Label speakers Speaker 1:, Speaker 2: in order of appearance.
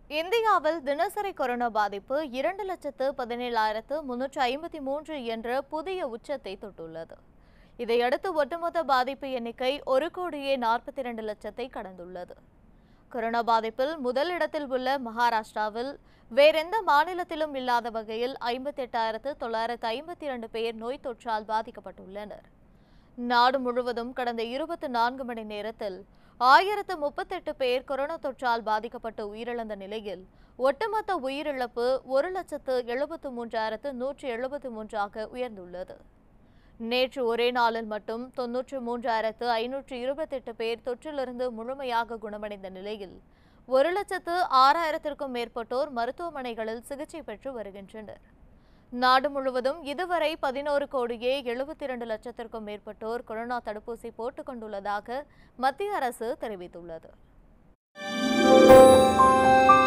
Speaker 1: இந்தியாவில் தினசரி கொரோனா பாதிப்பு இரண்டு லட்சத்து பதினேழாயிரத்து முன்னூற்று ஐம்பத்தி மூன்று என்ற புதிய உச்சத்தை தொட்டுள்ளது இதையடுத்து ஒட்டுமொத்த பாதிப்பு எண்ணிக்கை ஒரு கோடியே நாற்பத்தி இரண்டு லட்சத்தை கடந்துள்ளது கொரோனா பாதிப்பில் முதல் இடத்தில் உள்ள மகாராஷ்டிராவில் வேறெந்த மாநிலத்திலும் இல்லாத வகையில் ஐம்பத்தி எட்டாயிரத்து தொள்ளாயிரத்து ஐம்பத்தி இரண்டு பேர் நோய் தொற்றால் பாதிக்கப்பட்டுள்ளனர் நாடு முழுவதும் கடந்த இருபத்தி நான்கு மணி நேரத்தில் ஆயிரத்து முப்பத்தெட்டு பேர் கொரோனா தொற்றால் பாதிக்கப்பட்டு உயிரிழந்த நிலையில் ஒட்டுமொத்த உயிரிழப்பு ஒரு லட்சத்து எழுபத்து மூன்றாயிரத்து நூற்றி எழுபத்து மூன்றாக உயர்ந்துள்ளது நேற்று ஒரே நாளில் மட்டும் தொன்னூற்று மூன்றாயிரத்து ஐநூற்று இருபத்தெட்டு பேர் தொற்றிலிருந்து முழுமையாக குணமடைந்த நிலையில் ஒரு லட்சத்து ஆறாயிரத்திற்கும் மேற்பட்டோர் மருத்துவமனைகளில் சிகிச்சை பெற்று வருகின்றனர் நாடு முழுவதும் இதுவரை பதினோரு கோடியே எழுபத்தி இரண்டு லட்சத்திற்கும் மேற்பட்டோர் கொரோனா தடுப்பூசி போட்டுக் கொண்டுள்ளதாக மத்திய அரசு தெரிவித்துள்ளது